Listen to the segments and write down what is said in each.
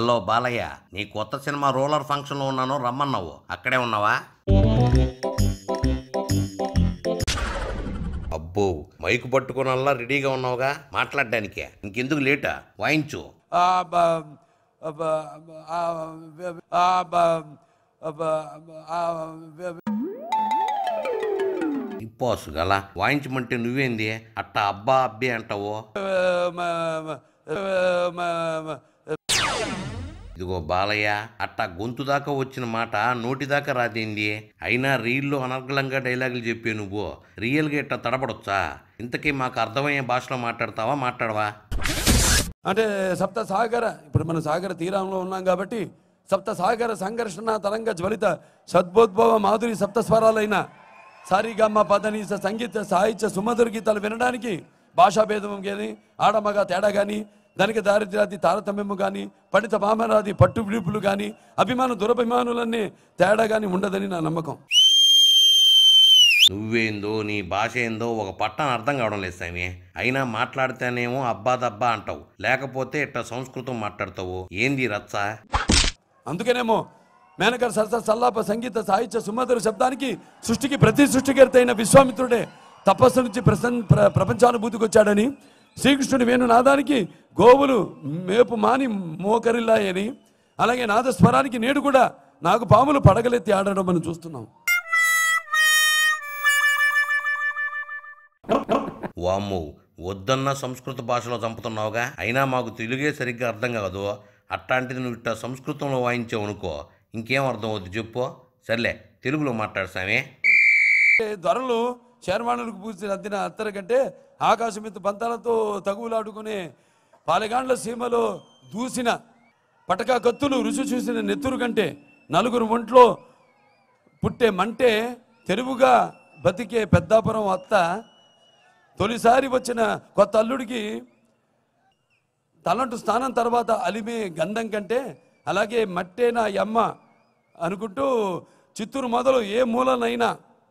hello Balayya నీ కొత్త cinema roller ఫంక్షన్లో ఉన్నాను రమ్మన్నావు అక్కడే ఉన్నావా అబ్బో మైకు పట్టుకునల్లా రెడీగా ఉన్నావుగా మాట్లాడడానికే ఇంకెందుకు లేటా వాయించు ఆ, బ- బ- ఆ, బ- ఆ, బ- బ- ఆ, బ- ఇప్పోసు గల వాయించమంటే నువ్వేంది అట్ట అబ్బా అబ్బే అంటావు మ- మ- మ- మ- ఇదిగో బాలయ్య అట్టా గొంతు దాకా వచ్చిన మాట నోటి దాకా రాదేంది అయినా రీల్లో అనర్గళంగా డైలాగులు చెప్పే నువ్వు రియల్గా ఇట్ట తడబడొచ్చా ఇంతకీ మాకు అర్థమయ్యే భాషలో మాట్లాడతావా మాట్లాడవా అంటే సప్త సాగర ఇప్పుడు మనం సాగర తీరంలో ఉన్నాం కాబట్టి సప్త సాగర సంఘర్షణ తరంగ జ్వలిత సద్భోద్భవ మాధురి సప్త స్వరాలైన సారిగమ్మ పదనీస సంగీత సాహిత్య సుమధుర గీతాలు వినడానికి భాషా భేదం కానీ ఆడమగ తేడా కానీ ధనిక దారిద్ర్యాది తారతమ్యము కానీ పండిత పామరాది పట్టు విడుపులు కానీ అభిమాన దురభిమానులన్నీ తేడా కానీ ఉండదని నా నమ్మకం నువ్వేందో నీ భాష ఏందో ఒక పట్టణ అర్థం కావడం లేదు స్వామి అయినా మాట్లాడితేనేమో అబ్బా దబ్బా అంటావు లేకపోతే ఇట్ట సంస్కృతం మాట్లాడతావు ఏంది ఈ రచ్చ అందుకేనేమో మేనకర్ సరస సల్లాప సంగీత సాహిత్య సుమధుర శబ్దానికి సృష్టికి ప్రతి సృష్టికర్త అయిన విశ్వామిత్రుడే తపస్సు నుంచి ప్రసన్ ప్ర ప్రపంచానుభూతికి వచ్చాడని శ్రీకృష్ణుని వేణు నాదానికి గోవులు మేపు మాని మోకరిల్లాయని అలాగే నాద స్వరానికి నేడు కూడా నాకు పాములు పడగలెత్తి ఆడడం మనం చూస్తున్నాం వామ్ము వద్దన్న సంస్కృత భాషలో చంపుతున్నావుగా అయినా మాకు తెలుగే సరిగ్గా అర్థం కాదు అట్లాంటిది నువ్వు ఇట్ట సంస్కృతంలో వాయించావు అనుకో ఇంకేం అర్థం అవుద్ది చెప్పు సర్లే తెలుగులో మాట్లాడు స్వామి ధరలు శర్వాణులకు పూసిన అద్దిన అత్తర కంటే ఆకాశమిత్తు పంతాలతో తగువులాడుకునే పాలెగాండ్ల సీమలో దూసిన పటకా కత్తులు రుచి చూసిన నెత్తురు కంటే నలుగురు ఒంట్లో పుట్టే మంటే తెరువుగా బతికే పెద్దాపురం అత్త తొలిసారి వచ్చిన కొత్త అల్లుడికి తలంటు స్నానం తర్వాత అలిమే గంధం కంటే అలాగే మట్టే నా యమ్మ అనుకుంటూ చిత్తూరు మొదలు ఏ మూలనైనా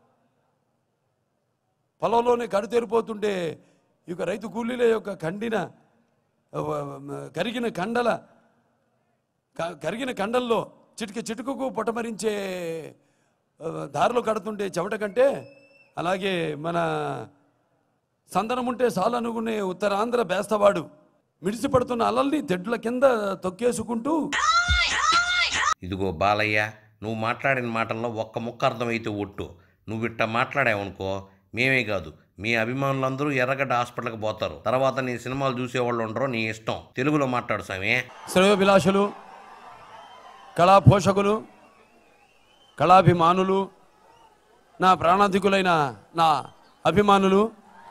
పొలంలోనే కడుతేరిపోతుంటే ఈ యొక్క రైతు కూలీల యొక్క కండిన ఆ, కరిగిన కండల క- కరిగిన కండల్లో చిటిక చిటుకుకు పొటమరించే ఆ, దారిలో కడుతుంటే చెమట కంటే అలాగే మన సందనం ఉంటే సాలనుకునే ఉత్తరాంధ్ర బేస్తవాడు మిడిసి పడుతున్న అలల్ని తెడ్ల కింద తొక్కేసుకుంటూ ఇదిగో బాలయ్య నువ్వు మాట్లాడిన మాటల్లో ఒక్క ముక్క అర్థమైతే ఒట్టు నువ్వు ఇట్ట మాట్లాడావనుకో మేమే కాదు మీ అభిమానులందరూ ఎర్రగడ్డ హాస్పిటల్కి పోతారు తర్వాత నీ సినిమాలు చూసేవాళ్ళు ఉండరు నీ ఇష్టం తెలుగులో మాట్లాడు స్వామి శ్రేయోభిలాషులు కళా పోషకులు కళాభిమానులు నా ప్రాణాధికులైన నా అభిమానులు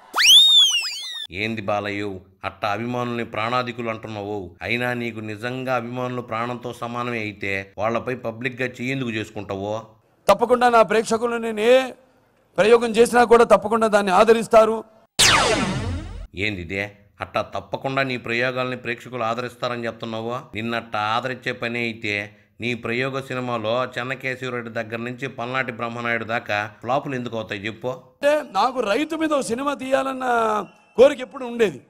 ఏంది బాలయ్యు అట్ట అభిమానుల్ని ప్రాణాధికులు అంటున్నావు అయినా నీకు నిజంగా అభిమానులు ప్రాణంతో సమానమే అయితే వాళ్ళపై పబ్లిక్గా చెయ్యేందుకు చేసుకుంటావో తప్పకుండా నా ప్రేక్షకులు నేను ఏ ప్రయోగం చేసినా కూడా తప్పకుండా దాన్ని ఆదరిస్తారు ఏంది ఇదే అట్టా తప్పకుండా నీ ప్రయోగాల్ని ప్రేక్షకులు ఆదరిస్తారని చెప్తున్నావు నిన్నట్ట ఆదరించే పని అయితే నీ ప్రయోగ సినిమాలో చెన్నకేశవరెడ్డి దగ్గర నుంచి పల్నాటి బ్రహ్మనాయుడు దాకా ఫ్లాపులు ఎందుకు అవుతాయి చెప్పు అంటే నాకు రైతు మీద ఓ సినిమా తీయాలన్న కోరిక ఎప్పుడు ఉండేది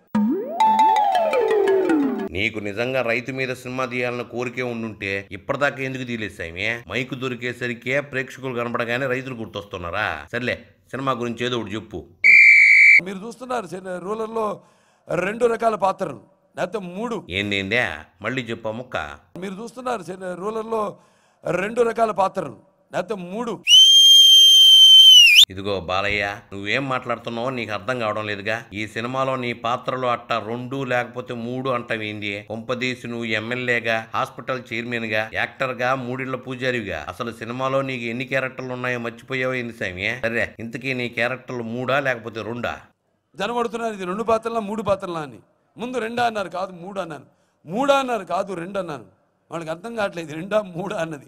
నీకు నిజంగా రైతు మీద సినిమా తీయాలన్న కోరికే ఉండుంటే ఇప్పటిదాకా ఎందుకు తీలేసామి మైకు దొరికేసరికే ప్రేక్షకులు కనపడగానే రైతులు గుర్తొస్తున్నారా సర్లే సినిమా గురించి ఏదో ఒకటి చెప్పు మీరు చూస్తున్నారు సిని- రూరల్లో రెండు రకాల పాత్రలు లేకపోతే మూడు ఏందేందే మళ్ళీ చెప్పా ముక్క మీరు చూస్తున్నారు సిని- రూరల్లో రెండు రకాల పాత్రలు లేకపోతే మూడు ఇదిగో బాలయ్య నువ్వేం మాట్లాడుతున్నావో నీకు అర్థం కావడం లేదుగా ఈ సినిమాలో నీ పాత్రలు అట్ట రెండు లేకపోతే మూడు అంటావేంది కొంపదీసి నువ్వు ఎమ్మెల్యేగా హాస్పిటల్ చైర్మన్ గా యాక్టర్ గా మూడిళ్ల పూజారివిగా అసలు సినిమాలో నీకు ఎన్ని క్యారెక్టర్లు ఉన్నాయో మర్చిపోయావో ఏంది సామి సరే ఇంతకీ నీ క్యారెక్టర్లు మూడా లేకపోతే రెండా జనబడుతున్నారు ఇది రెండు పాత్రలా మూడు పాత్రలా అని ముందు రెండా అన్నారు కాదు మూడు అన్నాను మూడా అన్నారు కాదు రెండు అన్నాను వాళ్ళకి అర్థం కావట్లేదు రెండా మూడా అన్నది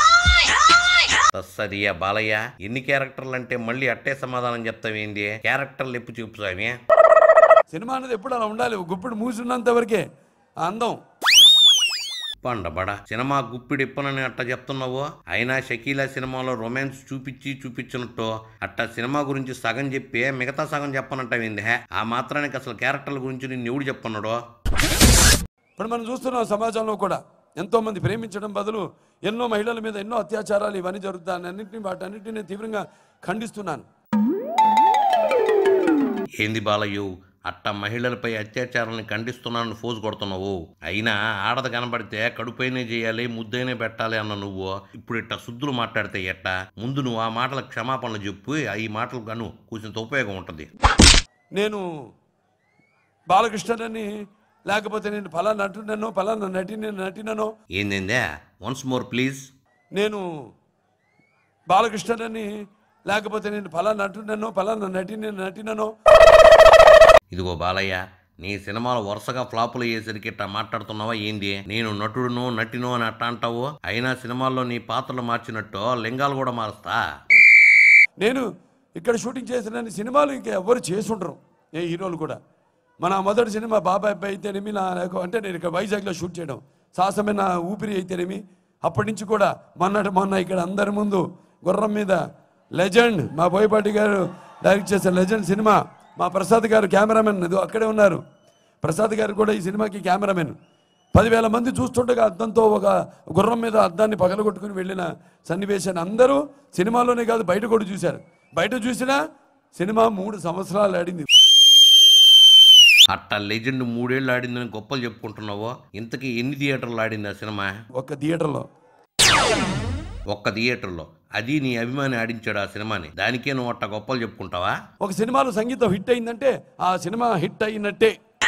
సరియా బాలయ్య ఎన్ని క్యారెక్టర్లు అంటే మళ్ళీ అట్టే సమాధానం చెప్తావేంది క్యారెక్టర్లు ఎప్పు చూపు స్వామి సినిమా అనేది ఎప్పుడు అలా ఉండాలి ఒక గుప్పుడు మూసున్నంత వరకే ఆ అందం పండబడ సినిమా గుప్పిడి ఇప్పనని అట్ట చెప్తున్నావు అయినా షకీలా సినిమాలో రొమాన్స్ చూపించి చూపించినట్టు అట్ట సినిమా గురించి సగం చెప్పి మిగతా సగం చెప్పనంటావింది హే ఆ మాత్రానికి అసలు క్యారెక్టర్ల గురించి నిన్ను ఎవడు చెప్పన్నాడు ఇప్పుడు మనం చూస్తున్నాం సమాజంలో కూడా ఎంతో మంది ప్రేమించడం బదులు ఎన్నో మహిళల మీద ఎన్నో అత్యాచారాలు ఇవన్నీ జరుగుతాయి అన్నింటినీ వాటన్నిటిని నేను తీవ్రంగా ఖండిస్తున్నాను ఏంది బాలయ్యు అట్ట మహిళలపై అత్యాచారాన్ని ఖండిస్తున్నాను ఫోజు కొడుతున్నావు అయినా ఆడద కనబడితే కడుపైనే చేయాలి ముద్దైనే పెట్టాలి అన్న నువ్వు ఇప్పుడు ఇట్ట శుద్ధులు మాట్లాడితే ఎట్ట ముందు నువ్వు ఆ మాటలకు క్షమాపణలు చెప్పు ఈ మాటలు కను కొంచెం ఉపయోగం ఉంటుంది నేను బాలకృష్ణని లేకపోతే నేను ఫలానా నటుడనో ఫలానా నటిని నటిననో ఏందేందే వన్స్ మోర్ ప్లీజ్ నేను బాలకృష్ణని లేకపోతే నేను ఫలానా నటుడనో ఫలానా నటిని నటిననో ఇదిగో బాలయ్య నీ సినిమాలు వరుసగా ఫ్లాపులు అయ్యేసరికి ఇట్ట మాట్లాడుతున్నావా ఏంది నేను నటుడును నటిను అని అట్ట అంటావు అయినా సినిమాల్లో నీ పాత్రలు మార్చినట్టు లింగాలు కూడా మారుస్తా నేను ఇక్కడ షూటింగ్ చేసిన సినిమాలు ఇంకా ఎవరు చేసుండరు ఏ హీరోలు కూడా మన మొదటి సినిమా బాబాయ్ అబ్బాయి అయితేనేమి నా లేక- అంటే నేను ఇక్కడ వైజాగ్లో షూట్ చేయడం సాహసమైన ఊపిరి అయితేనేమి అప్పటి నుంచి కూడా మొన్నటి మొన్న ఇక్కడ అందరి ముందు గుర్రం మీద లెజెండ్ మా బోయపాటి గారు డైరెక్ట్ చేసిన లెజెండ్ సినిమా మా ప్రసాద్ గారు కెమెరామెన్ ఇదో అక్కడే ఉన్నారు ప్రసాద్ గారు కూడా ఈ సినిమాకి కెమెరామెన్ పదివేల మంది చూస్తుండగా అద్దంతో ఒక గుర్రం మీద అద్దాన్ని పగలగొట్టుకుని వెళ్ళిన సన్నివేశాన్ని అందరూ సినిమాలోనే కాదు బయట కూడా చూశారు బయట చూసినా సినిమా మూడు సంవత్సరాలు ఆడింది అట్ట లెజెండ్ మూడేళ్ళు ఆడిందని గొప్పలు చెప్పుకుంటున్నావు ఇంతకీ ఎన్ని థియేటర్లు ఆడింది ఆ సినిమా ఒక్క థియేటర్లో ఒక్క థియేటర్లో అది నీ అభిమాని ఆడించాడు ఆ సినిమాని దానికే నువ్వు అట్ట గొప్పలు చెప్పుకుంటావా ఒక సినిమాలో సంగీతం హిట్ అయిందంటే ఆ సినిమా హిట్ అయినట్టే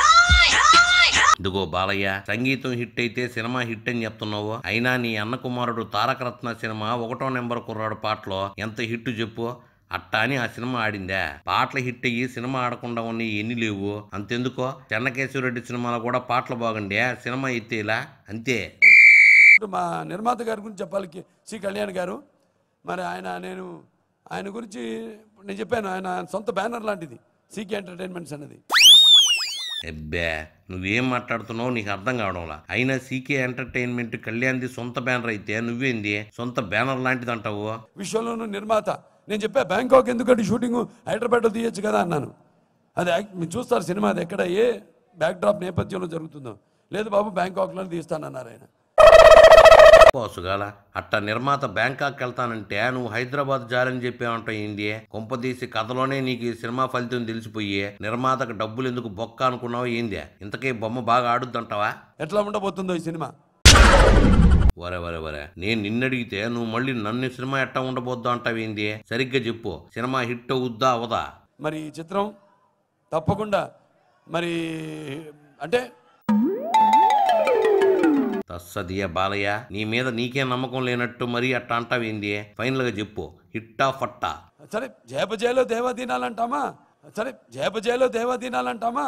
ఇదిగో బాలయ్య సంగీతం హిట్ అయితే సినిమా హిట్ అని చెప్తున్నావు అయినా నీ అన్న కుమారుడు తారకరత్న సినిమా ఒకటో నెంబర్ కుర్రాడు పాటలో ఎంత హిట్ చెప్పు అట్టా అని ఆ సినిమా ఆడిందా పాటలు హిట్ అయ్యి సినిమా ఆడకుండా ఉన్నాయి ఎన్ని లేవు అంతెందుకో చెన్నకేశ్వరరెడ్డి సినిమాలో కూడా పాటలు బాగుండే సినిమా ఎత్తేలా అంతే మా నిర్మాత గారి గురించి చెప్పాలి కి- సి కళ్యాణ్ గారు మరి ఆయన నేను ఆయన గురించి నేను చెప్పాను ఆయన సొంత బ్యానర్ లాంటిది సీకే ఎంటర్టైన్మెంట్స్ అనేది ఎబ్బే నువ్వేం మాట్లాడుతున్నావు నీకు అర్థం కావడంలా అయినా సీకే ఎంటర్టైన్మెంట్ కళ్యాణ్ది సొంత బ్యానర్ అయితే నువ్వేంది సొంత బ్యానర్ లాంటిది అంటావు విశ్వంలోనూ నిర్మాత నేను చెప్పా బ్యాంకాక్ ఎందుకంటే షూటింగ్ హైదరాబాద్లో తీయొచ్చు కదా అన్నాను అది యాక్- మీరు చూస్తారు సినిమా అది ఎక్కడ ఏ బ్యాక్ డ్రాప్ నేపథ్యంలో జరుగుతుందో లేదు బాబు బ్యాంకాక్లో తీస్తానన్నారు ఆయన పోసుగాల అట్ట నిర్మాత బ్యాంకాక్ వెళ్తానంటే నువ్వు హైదరాబాద్ జారని చెప్పావంటావు ఏంది కొంపదీసి కథలోనే నీకు ఈ సినిమా ఫలితం తెలిసిపోయి నిర్మాతకు డబ్బులు ఎందుకు బొక్క అనుకున్నావు ఏంది ఇంతకీ బొమ్మ బాగా ఆడుద్దంటావా ఎట్లా ఉండబోతుందో ఈ సినిమా వరే వరే వరే నేను నిన్నడిగితే నువ్వు మళ్ళీ నన్ను సినిమా ఎట్టా ఉండబోద్దా అంటావు ఏంది సరిగ్గా చెప్పు సినిమా హిట్ అవుద్దా అవదా మరి ఈ చిత్రం తప్పకుండా మరి అంటే తస్సదియ బాలయ్య నీ మీద నీకే నమ్మకం లేనట్టు మరీ అట్ట అంటావేంది ఫైనల్ గా చెప్పు హిట్టా ఫట్టా సరే జయపజయలో దేవాదీనాలంటామా సరే జయపజయలో దేవాదీనాలంటామా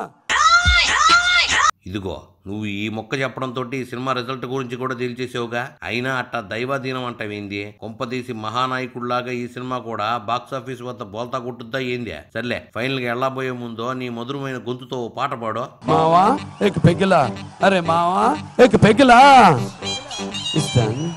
ఇదిగో నువ్వు ఈ మొక్క చెప్పడంతో ఈ సినిమా రిజల్ట్ గురించి కూడా తేల్చేసావుగా అయినా అట్ట దైవాధీనం అంటావేంది కొంపదీసి మహానాయకుడిలాగా ఈ సినిమా కూడా బాక్స్ ఆఫీస్ వద్ద బోల్తా కొట్టుద్దా ఏంది సర్లే ఫైనల్ గా వెళ్ళబోయే ముందు నీ మధురమైన గొంతుతో ఓ పాట పాడు మావా ఎక్ పెగిలా అరే మావా ఎక్ పెగిలా ఇస్తాను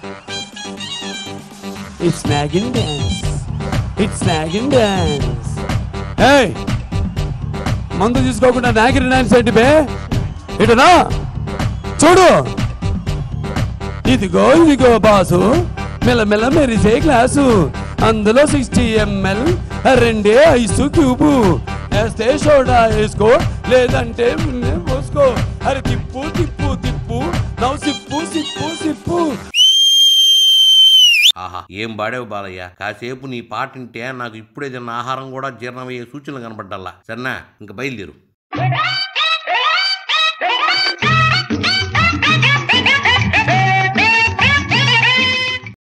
it's Nagin dance it's Nagin dance ఏయ్ మందు తీసుకోకుండా నాగిన్ డాన్స్ ఏంటి బే ఇటునా చూడు ఇదిగో ఇదిగో బాసు మెల్లమెల్ల మెరిసే గ్లాసు అందులో సిక్స్టీ ఎంఎల్ రెండే ఐసు క్యూబు వేస్తే సోడా వేసుకో లేదంటే ముందే పోసుకో అరే తిప్పు తిప్పు తిప్పు నవ్వు సిప్పు సిప్పు సిప్పు ఆహా ఏం పాడావు బాలయ్య కాసేపు నీ పాట వింటే నాకు ఇప్పుడే తిన్న ఆహారం కూడా జీర్ణమయ్యే సూచనలు కనబడ్డల్లా సరేనా ఇంక బయలుదేరు